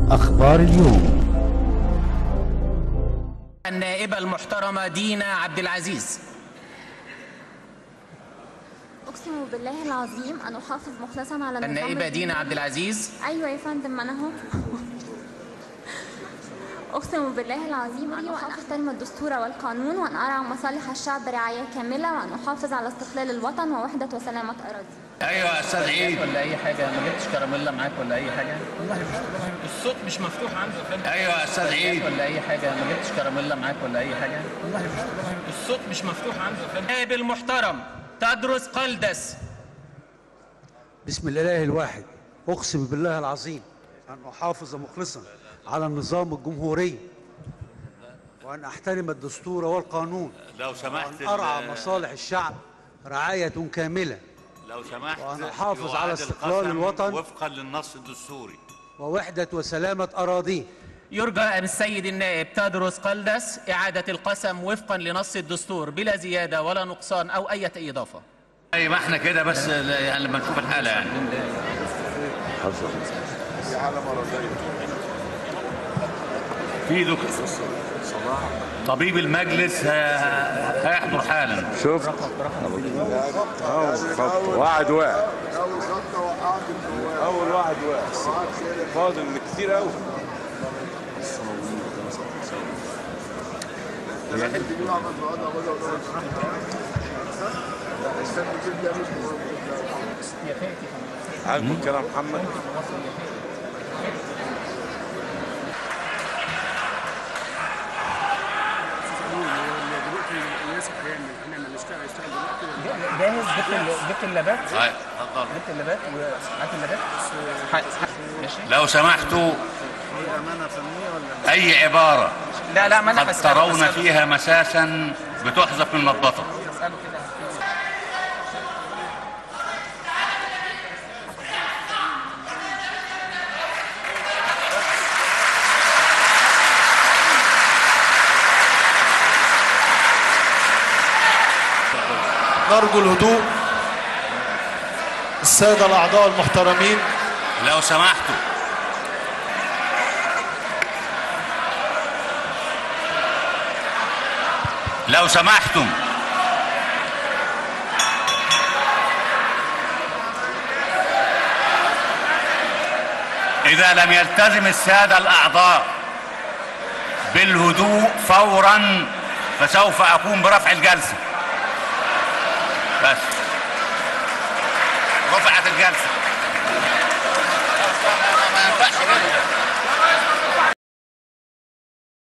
أخبار اليوم النائبة المحترمة دينا عبد العزيز أقسم بالله العظيم أن أحافظ مخلصا على النظام النائبة الديني. دينا عبد العزيز أيوة يا فندم ما أنا أهو أقسم بالله العظيم أن أحترم الدستور والقانون وأن أرعى مصالح الشعب رعاية كاملة وأن أحافظ على استقلال الوطن ووحدة وسلامة أراضي ايوه يا استاذ عيد ولا أي حاجة ما جبتش كراميلا معاك ولا أي حاجة الصوت مش مفتوح عنده يا فندم ايوه يا استاذ عيد ولا أي حاجة ما جبتش كراميلا معاك ولا أي حاجة الصوت مش مفتوح عنده يا فندم النائب المحترم تدرس قلدس بسم الإله الواحد أقسم بالله العظيم أن أحافظ مخلصا على النظام الجمهوري وأن أحترم الدستور والقانون لو سمحت وأن أرعى ال- مصالح الشعب رعاية كاملة لو سمحت وأن أحافظ يعاد على استقلال القسم الوطن. وفقا للنص الدستوري ووحدة وسلامة أراضيه يرجى من السيد النائب تدرس قلدس إعادة القسم وفقا لنص الدستور بلا زيادة ولا نقصان أو أي إضافة اي ما احنا كده بس يعني لما نشوف الحاله يعني في دكتور طبيب المجلس ه- هيحضر حالا شوف اهو خط واحد واقع اول واحد واقع فاضل من كتير قوي عاجبك كلام محمد جاهز جبت جبت اللابات طيب اتفضل جبت اللابات وهات اللابات ماشي لو سمحتوا اي عباره لا لا ما انا قد هسأله- ترون هسأله. فيها مساسا بتحذف من مضبطه هسأله كده. نرجو الهدوء السادة الأعضاء المحترمين لو سمحتوا لو سمحتم إذا لم يلتزم السادة الأعضاء بالهدوء فورا فسوف أقوم برفع الجلسة